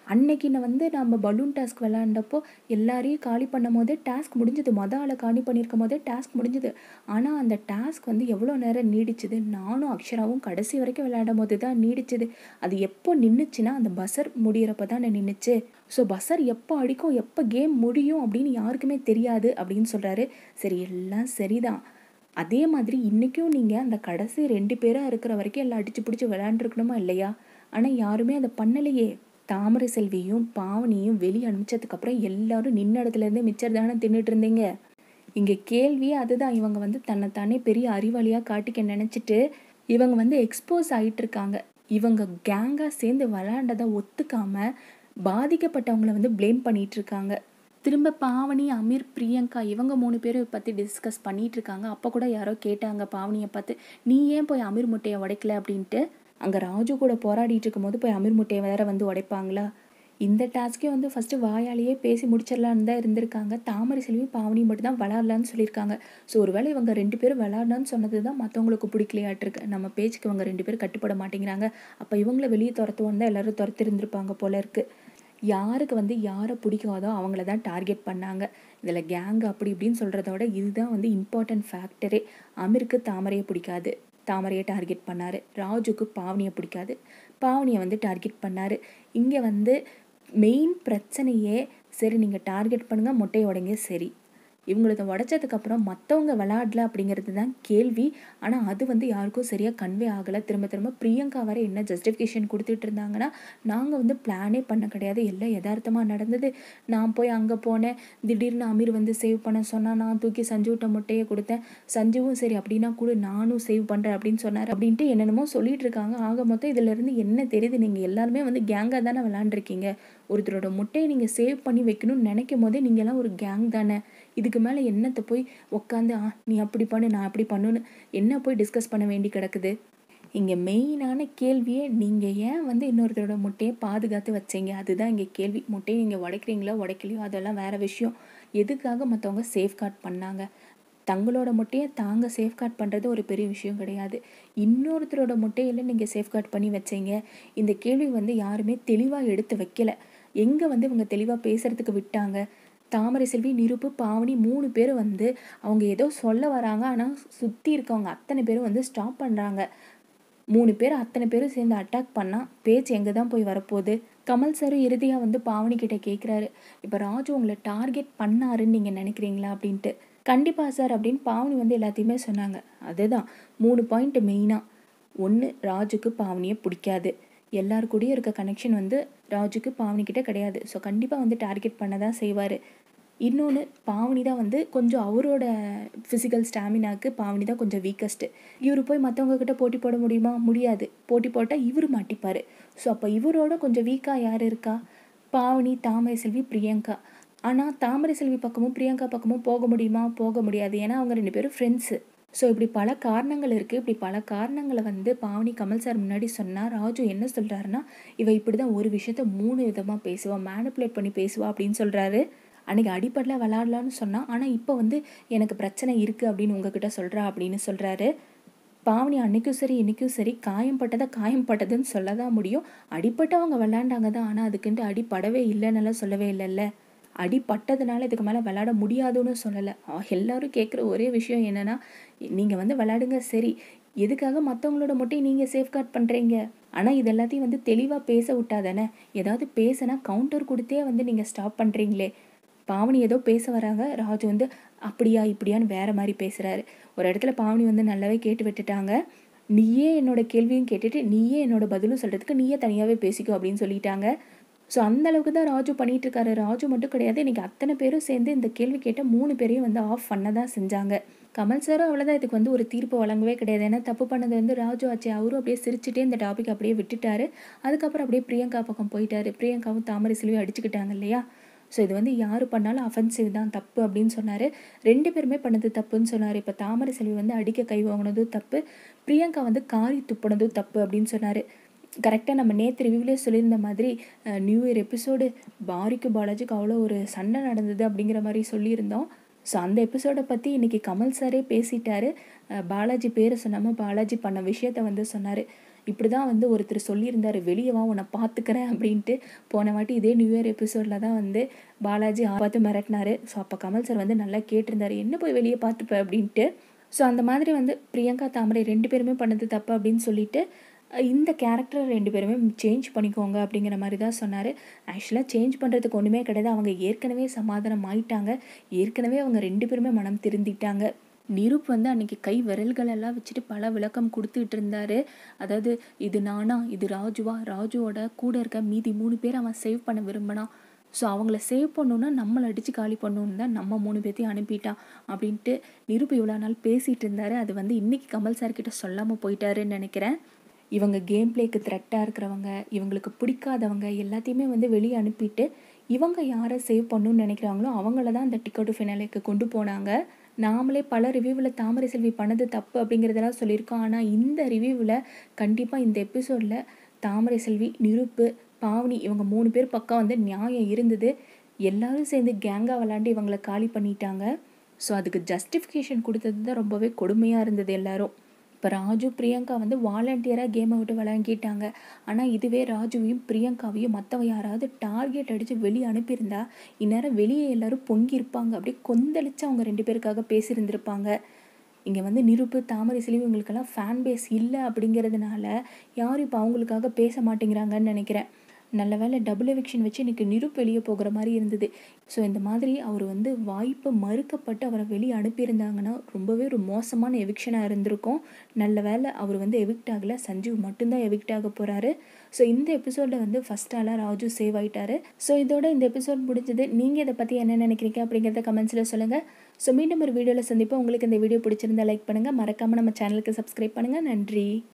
அன்னைக்கு நான் வந்து நம்ம பலூன் டாஸ்க் விளாண்டப்போ எல்லாரையும் காலி பண்ணும் போதே டாஸ்க் முடிஞ்சது மொதல் ஆளை காலி பண்ணியிருக்கும் போதே டாஸ்க் முடிஞ்சது ஆனால் அந்த டாஸ்க் வந்து எவ்வளோ நேரம் நீடிச்சுது நானும் அக்ஷராவும் கடைசி வரைக்கும் விளையாடும் போது தான் நீடிச்சுது அது எப்போ நின்றுச்சுன்னா அந்த பஸ்ஸர் முடியிறப்ப தான் நின்றுச்சு ஸோ பஸ்ஸர் எப்போ அடிக்கும் எப்போ கேம் முடியும் அப்படின்னு யாருக்குமே தெரியாது அப்படின்னு சொல்கிறாரு சரி எல்லாம் சரிதான் அதே மாதிரி இன்றைக்கும் நீங்கள் அந்த கடைசி ரெண்டு பேராக இருக்கிற வரைக்கும் எல்லாம் அடித்து பிடிச்சி விளையாண்டுருக்கணுமா இல்லையா ஆனால் யாருமே அதை பண்ணலையே தாமரை செல்வியும் பாவனியும் வெளியே அனுப்பிச்சதுக்கப்புறம் எல்லாரும் நின்ன இடத்துலேருந்தே மிச்சர் தானே தின்னுட்டு இருந்தீங்க இங்கே கேள்வியே அதுதான் இவங்க வந்து தன்னைத்தானே பெரிய அறிவாளியாக காட்டிக்க நினச்சிட்டு இவங்க வந்து எக்ஸ்போஸ் ஆகிட்டு இருக்காங்க இவங்க கேங்காக சேர்ந்து விளையாண்டதை ஒத்துக்காமல் பாதிக்கப்பட்டவங்கள வந்து ப்ளேம் பண்ணிட்டு இருக்காங்க திரும்ப பாவனி அமீர் பிரியங்கா இவங்க மூணு பேரும் பற்றி டிஸ்கஸ் பண்ணிட்டு இருக்காங்க அப்போ கூட யாரோ கேட்டாங்க பாவனியை பார்த்து நீ ஏன் போய் அமீர் முட்டையை உடைக்கல அப்படின்ட்டு அங்கே ராஜு கூட போராடிட்டு இருக்கும்போது போய் அமீர் முட்டையை வேற வந்து உடைப்பாங்களா இந்த டாஸ்க்கே வந்து ஃபஸ்ட்டு வாயாலேயே பேசி முடிச்சிடலான்னு தான் இருந்திருக்காங்க தாமரை செல்வி பாவனி மட்டும் தான் விளாட்லான்னு சொல்லியிருக்காங்க ஸோ ஒருவேளை இவங்க ரெண்டு பேரும் விளாட்லான்னு சொன்னது தான் மற்றவங்களுக்கு பிடிக்கலையாட்டிருக்கு நம்ம பேச்சுக்கு இவங்க ரெண்டு பேரும் கட்டுப்பட மாட்டேங்கிறாங்க அப்போ இவங்கள வெளியே துரத்துவோன்னு தான் எல்லோரும் துரத்தி இருந்திருப்பாங்க போல இருக்குது யாருக்கு வந்து யாரை பிடிக்காதோ அவங்கள தான் டார்கெட் பண்ணாங்க இதில் கேங் அப்படி இப்படின்னு சொல்கிறத விட இதுதான் வந்து இம்பார்ட்டன்ட் ஃபேக்டரே அமீருக்கு தாமரையை பிடிக்காது தாமரையை டார்கெட் பண்ணார் ராஜுக்கு பாவனியை பிடிக்காது பாவனியை வந்து டார்கெட் பண்ணார் இங்கே வந்து மெயின் பிரச்சனையே சரி நீங்கள் டார்கெட் பண்ணுங்கள் மொட்டையை உடைங்க சரி இவங்களுக்கு உடைச்சதுக்கப்புறம் மற்றவங்க விளாடல அப்படிங்கிறது தான் கேள்வி ஆனால் அது வந்து யாருக்கும் சரியாக கன்வே ஆகலை திரும்ப திரும்ப பிரியங்கா வர என்ன ஜஸ்டிஃபிகேஷன் கொடுத்துட்டு இருந்தாங்கன்னா நாங்கள் வந்து பிளானே பண்ண கிடையாது எல்லாம் யதார்த்தமாக நடந்தது நான் போய் அங்கே போனேன் திடீர்னு அமீர் வந்து சேவ் பண்ண சொன்னால் நான் தூக்கி சஞ்சுவிட்ட முட்டையை கொடுத்தேன் சஞ்சுவும் சரி அப்படின்னா கூட நானும் சேவ் பண்ணுறேன் அப்படின்னு சொன்னார் அப்படின்ட்டு என்னென்னமோ சொல்லிட்டு இருக்காங்க ஆக மொத்தம் இதிலேருந்து என்ன தெரியுது நீங்கள் எல்லாருமே வந்து கேங்காக தானே விளாண்டுருக்கீங்க ஒருத்தரோட முட்டையை நீங்கள் சேவ் பண்ணி வைக்கணும்னு நினைக்கும் போதே நீங்கள்லாம் ஒரு கேங் தானே இதுக்கு மேலே என்னத்தை போய் உட்காந்து ஆ நீ அப்படி பண்ணு நான் அப்படி பண்ணுன்னு என்ன போய் டிஸ்கஸ் பண்ண வேண்டி கிடக்குது இங்கே மெயினான கேள்வியே நீங்கள் ஏன் வந்து இன்னொருத்தரோட முட்டையை பாதுகாத்து வச்சீங்க அதுதான் இங்கே கேள்வி முட்டையை நீங்கள் உடைக்கிறீங்களோ உடைக்கலையோ அதெல்லாம் வேறு விஷயம் எதுக்காக மற்றவங்க சேஃப்கார்ட் பண்ணாங்க தங்களோட முட்டையை தாங்க சேஃப்கார்ட் பண்ணுறது ஒரு பெரிய விஷயம் கிடையாது இன்னொருத்தரோட முட்டையில் நீங்கள் சேஃப்கார்ட் பண்ணி வச்சீங்க இந்த கேள்வி வந்து யாருமே தெளிவாக எடுத்து வைக்கல எங்கே வந்து இவங்க தெளிவாக பேசுகிறதுக்கு விட்டாங்க தாமரை செல்வி நிருப்பு பாவனி மூணு பேர் வந்து அவங்க ஏதோ சொல்ல வராங்க ஆனால் சுற்றி இருக்கவங்க அத்தனை பேரும் வந்து ஸ்டாப் பண்ணுறாங்க மூணு பேர் அத்தனை பேரும் சேர்ந்து அட்டாக் பண்ணால் பேச்சு எங்கே தான் போய் வரப்போகுது கமல் சார் இறுதியாக வந்து பாவனி கிட்ட கேட்குறாரு இப்போ ராஜு உங்களை டார்கெட் பண்ணாருன்னு நீங்கள் நினைக்கிறீங்களா அப்படின்ட்டு கண்டிப்பாக சார் அப்படின்னு பாவனி வந்து எல்லாத்தையுமே சொன்னாங்க அதுதான் மூணு பாயிண்ட் மெயினாக ஒன்று ராஜுக்கு பாவனியை பிடிக்காது எல்லார் கூடயும் இருக்க கனெக்ஷன் வந்து ராஜுக்கு பாவனி கிட்ட கிடையாது ஸோ கண்டிப்பாக வந்து டார்கெட் பண்ண தான் செய்வார் இன்னொன்று பாவனி தான் வந்து கொஞ்சம் அவரோட ஃபிசிக்கல் ஸ்டாமினாக்கு பாவனி தான் கொஞ்சம் வீக்கஸ்ட்டு இவர் போய் மற்றவங்க கிட்ட போட்டி போட முடியுமா முடியாது போட்டி போட்டால் இவர் மாட்டிப்பார் ஸோ அப்போ இவரோட கொஞ்சம் வீக்காக யார் இருக்கா பாவனி தாமரை செல்வி பிரியங்கா ஆனால் தாமரை செல்வி பக்கமும் பிரியங்கா பக்கமும் போக முடியுமா போக முடியாது ஏன்னா அவங்க ரெண்டு பேரும் ஃப்ரெண்ட்ஸு ஸோ இப்படி பல காரணங்கள் இருக்குது இப்படி பல காரணங்களை வந்து பாவனி கமல் சார் முன்னாடி சொன்னால் ராஜு என்ன சொல்கிறாருன்னா இவ இப்படி தான் ஒரு விஷயத்த மூணு விதமாக பேசுவா மேனிப்புலேட் பண்ணி பேசுவா அப்படின்னு சொல்கிறாரு அன்றைக்கி அடிப்படையில் விளாட்லான்னு சொன்னால் ஆனால் இப்போ வந்து எனக்கு பிரச்சனை இருக்குது அப்படின்னு உங்ககிட்ட சொல்கிறா அப்படின்னு சொல்கிறாரு பாவனி அன்னைக்கும் சரி இன்றைக்கும் சரி காயம் பட்டதை காயம் பட்டதுன்னு சொல்ல தான் முடியும் அடிப்பட்டவங்க விளாண்டாங்க தான் ஆனால் அதுக்குன்ட்டு அடிப்படவே இல்லைன்னெல்லாம் சொல்லவே இல்லைல்ல அடிப்பட்டதுனால இதுக்கு மேலே விளாட முடியாதுன்னு சொல்லலை எல்லாரும் கேட்குற ஒரே விஷயம் என்னென்னா நீங்கள் வந்து விளாடுங்க சரி எதுக்காக மற்றவங்களோட முட்டையை நீங்கள் சேஃப்கார்ட் பண்ணுறீங்க ஆனால் இது எல்லாத்தையும் வந்து தெளிவாக பேச விட்டா தானே ஏதாவது பேசினா கவுண்டர் கொடுத்தே வந்து நீங்கள் ஸ்டாப் பண்ணுறீங்களே பாவனி ஏதோ பேச வராங்க ராஜு வந்து அப்படியா இப்படியான்னு வேற மாதிரி பேசுகிறாரு ஒரு இடத்துல பாவனி வந்து நல்லாவே கேட்டு விட்டுட்டாங்க நீயே என்னோட கேள்வியும் கேட்டுட்டு நீயே என்னோட பதிலும் சொல்கிறதுக்கு நீயே தனியாகவே பேசிக்கோ அப்படின்னு சொல்லிட்டாங்க ஸோ அந்த அளவுக்கு தான் ராஜு பண்ணிட்டு இருக்காரு ராஜு மட்டும் கிடையாது இன்னைக்கு அத்தனை பேரும் சேர்ந்து இந்த கேள்வி கேட்ட மூணு பேரையும் வந்து ஆஃப் பண்ண தான் செஞ்சாங்க கமல் சாரும் அவ்வளோதான் இதுக்கு வந்து ஒரு தீர்ப்பு வழங்கவே கிடையாது ஏன்னா தப்பு பண்ணது வந்து ராஜு ஆச்சு அவரும் அப்படியே சிரிச்சுட்டே இந்த டாபிக் அப்படியே விட்டுட்டாரு அதுக்கப்புறம் அப்படியே பிரியங்கா பக்கம் போயிட்டாரு பிரியங்காவும் தாமரை செல்வி அடிச்சுக்கிட்டாங்க இல்லையா ஸோ இது வந்து யார் பண்ணாலும் அஃபென்சிவ் தான் தப்பு அப்படின்னு சொன்னார் ரெண்டு பேருமே பண்ணது தப்புன்னு சொன்னார் இப்போ தாமரை செல்வி வந்து அடிக்க கை வாங்கினதும் தப்பு பிரியங்கா வந்து காரி துப்புனதும் தப்பு அப்படின்னு சொன்னார் கரெக்டாக நம்ம நேற்று ரிவ்யூலேயே சொல்லியிருந்த மாதிரி நியூ இயர் எபிசோடு பாரிக்கு பாலாஜிக்கு அவ்வளோ ஒரு சண்டை நடந்தது அப்படிங்கிற மாதிரி சொல்லியிருந்தோம் ஸோ அந்த எபிசோடை பற்றி இன்றைக்கி கமல் சாரே பேசிட்டாரு பாலாஜி பேரை சொன்னாமல் பாலாஜி பண்ண விஷயத்த வந்து சொன்னார் இப்படி தான் வந்து ஒருத்தர் சொல்லியிருந்தார் வெளியே வா உன்னை பார்த்துக்கிறேன் அப்படின்ட்டு போன வாட்டி இதே நியூ இயர் எபிசோடில் தான் வந்து பாலாஜி பார்த்து மிரட்டினாரு ஸோ அப்போ கமல் சார் வந்து நல்லா கேட்டிருந்தாரு என்ன போய் வெளியே பார்த்துப்ப அப்படின்ட்டு ஸோ அந்த மாதிரி வந்து பிரியங்கா தாமரை ரெண்டு பேருமே பண்ணது தப்பு அப்படின்னு சொல்லிட்டு இந்த கேரக்டரை ரெண்டு பேருமே சேஞ்ச் பண்ணிக்கோங்க அப்படிங்கிற மாதிரி தான் சொன்னார் ஆக்சுவலாக சேஞ்ச் பண்ணுறதுக்கு ஒன்றுமே கிடையாது அவங்க ஏற்கனவே சமாதானம் ஆயிட்டாங்க ஏற்கனவே அவங்க ரெண்டு பேருமே மனம் திருந்திட்டாங்க நிருப் வந்து அன்றைக்கி கை விரல்கள் எல்லாம் வச்சுட்டு பல விளக்கம் கொடுத்துட்டு இருந்தாரு அதாவது இது நானா இது ராஜுவா ராஜுவோட கூட இருக்க மீதி மூணு பேர் அவன் சேவ் பண்ண விரும்பினான் ஸோ அவங்கள சேவ் பண்ணணுன்னா நம்மளை அடித்து காலி பண்ணணுன்னு தான் நம்ம மூணு பேர்த்தையும் அனுப்பிட்டான் அப்படின்ட்டு நிருப் இவ்வளோ நாள் பேசிகிட்டு இருந்தார் அது வந்து இன்றைக்கி கமல் சார் கிட்ட சொல்லாமல் போயிட்டாருன்னு நினைக்கிறேன் இவங்க கேம் பிளேக்கு த்ரெட்டாக இருக்கிறவங்க இவங்களுக்கு பிடிக்காதவங்க எல்லாத்தையுமே வந்து வெளியே அனுப்பிட்டு இவங்க யாரை சேவ் பண்ணணும்னு நினைக்கிறாங்களோ அவங்கள தான் அந்த டிக்கெட்டு ஃபினாலேக்கு கொண்டு போனாங்க நாமளே பல ரிவ்யூவில் தாமரை செல்வி பண்ணது தப்பு அப்படிங்கிறதெல்லாம் சொல்லியிருக்கோம் ஆனால் இந்த ரிவ்யூவில் கண்டிப்பாக இந்த எபிசோடில் தாமரை செல்வி நிருப்பு பாவனி இவங்க மூணு பேர் பக்கம் வந்து நியாயம் இருந்தது எல்லாரும் சேர்ந்து கேங்காக விளாண்டு இவங்களை காலி பண்ணிட்டாங்க ஸோ அதுக்கு ஜஸ்டிஃபிகேஷன் கொடுத்தது தான் ரொம்பவே கொடுமையாக இருந்தது எல்லாரும் இப்போ ராஜு பிரியங்கா வந்து வாலண்டியராக கேமை விட்டு விளங்கிட்டாங்க ஆனால் இதுவே ராஜுவையும் பிரியங்காவையும் மற்றவ யாராவது டார்கெட் அடித்து வெளியே அனுப்பியிருந்தா இந்நேரம் வெளியே எல்லோரும் பொங்கியிருப்பாங்க அப்படியே கொந்தளிச்சு அவங்க ரெண்டு பேருக்காக பேசியிருந்திருப்பாங்க இங்கே வந்து நிருப்பு தாமரை செல்வி இவங்களுக்கெல்லாம் ஃபேன் பேஸ் இல்லை அப்படிங்கிறதுனால யாரும் இப்போ அவங்களுக்காக பேச மாட்டேங்கிறாங்கன்னு நினைக்கிறேன் நல்ல வேலை டபுள் எவிக்ஷன் வச்சு எனக்கு நிருப் வெளியே போகிற மாதிரி இருந்தது ஸோ இந்த மாதிரி அவர் வந்து வாய்ப்பு மறுக்கப்பட்டு அவரை வெளியே அனுப்பியிருந்தாங்கன்னா ரொம்பவே ஒரு மோசமான எவிக்ஷனாக இருந்திருக்கும் நல்ல வேலை அவர் வந்து எவிக்ட் ஆகலை சஞ்சீவ் மட்டும்தான் எவிக்ட் ஆக போகிறாரு ஸோ இந்த எபிசோடில் வந்து ஃபஸ்ட் ஆளாக ராஜு சேவ் ஆகிட்டாரு ஸோ இதோட இந்த எபிசோட் முடிஞ்சது நீங்கள் இதை பற்றி என்ன நினைக்கிறீங்க அப்படிங்கிறத கமெண்ட்ஸில் சொல்லுங்கள் ஸோ மீண்டும் ஒரு வீடியோவில் சந்திப்போம் உங்களுக்கு இந்த வீடியோ பிடிச்சிருந்தா லைக் பண்ணுங்கள் மறக்காமல் நம்ம சேனலுக்கு சப்ஸ்கிரைப் பண்ணுங்கள் நன்றி